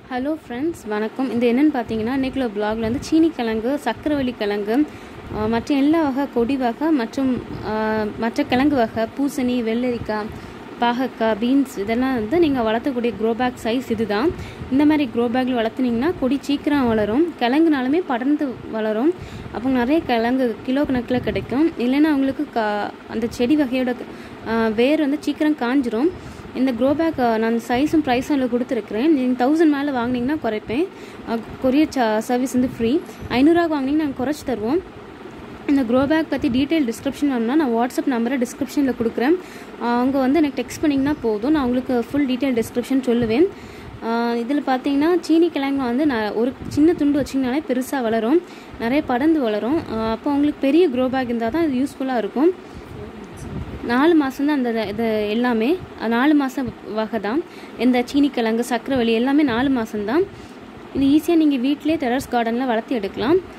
hello friends வணக்கம் இது என்னென்னு பார்த்தீங்கன்னா இன்றைக்குள்ள பிளாகில் வந்து சீனி கிழங்கு சக்கரவள்ளி கிழங்கு ஆஹ் மற்ற எல்லா வகை கொடி வகை மற்றும் ஆஹ் மற்ற கிழங்கு வகை பூசணி வெள்ளரிக்காய் பாகக்காய் பீன்ஸ் இதெல்லாம் வந்து நீங்கள் வளர்த்தக்கூடிய க்ரோ பேக் சைஸ் இதுதான் இந்த மாதிரி க்ரோ பேக்கில் வளர்த்துனீங்கன்னா கொடி சீக்கிரம் வளரும் கிழங்குனாலுமே படர்ந்து வளரும் அப்போ நிறைய கிழங்கு கிலோ கணக்கில் கிடைக்கும் இல்லைன்னா அவங்களுக்கு கா அந்த செடி வகையோட ஆஹ் வேர் வந்து சீக்கிரம் காஞ்சிரும் இந்த க்ரோ பேக் நான் சைஸும் ப்ரைஸும் அதில் கொடுத்துருக்குறேன் நீங்கள் தௌசண்ட் மேலே வாங்கினீங்கன்னா குறைப்பேன் கொரியர் சா சர்வீஸ் வந்து ஃப்ரீ ஐநூறுரூவா வாங்கினீங்கன்னா நாங்கள் குறைச்சி தருவோம் இந்த க்ரோ பேக் பற்றி டீட்டெயில் டிஸ்கிரிப்ஷன் வேணும்னா நான் வாட்ஸ்அப் நம்பரை டிஸ்கிரிப்ஷனில் கொடுக்குறேன் அவங்க வந்து எனக்கு டெக்ஸ்ட் பண்ணிங்கன்னா போதும் நான் உங்களுக்கு ஃபுல் டீட்டெயில் டிஸ்கிரிப்ஷன் சொல்லுவேன் இதில் பார்த்தீங்கன்னா சீனி கிழங்கு வந்து நான் ஒரு சின்ன துண்டு வச்சிங்கனாலே பெருசாக வளரும் நிறைய படர்ந்து வளரும் ஆஹ் அப்போ உங்களுக்கு பெரிய க்ரோ பேக் இருந்தால் தான் இது யூஸ்ஃபுல்லாக இருக்கும் நாலு மாதம் தான் அந்த இது எல்லாமே அஹ் நாலு மாதம் வகை தான் இந்த சீனிக்கிழங்கு சக்கரவள்ளி எல்லாமே நாலு மாதம்தான் இது ஈஸியாக நீங்கள் வீட்டிலே டெரஸ் கார்டனில் வளர்த்து எடுக்கலாம்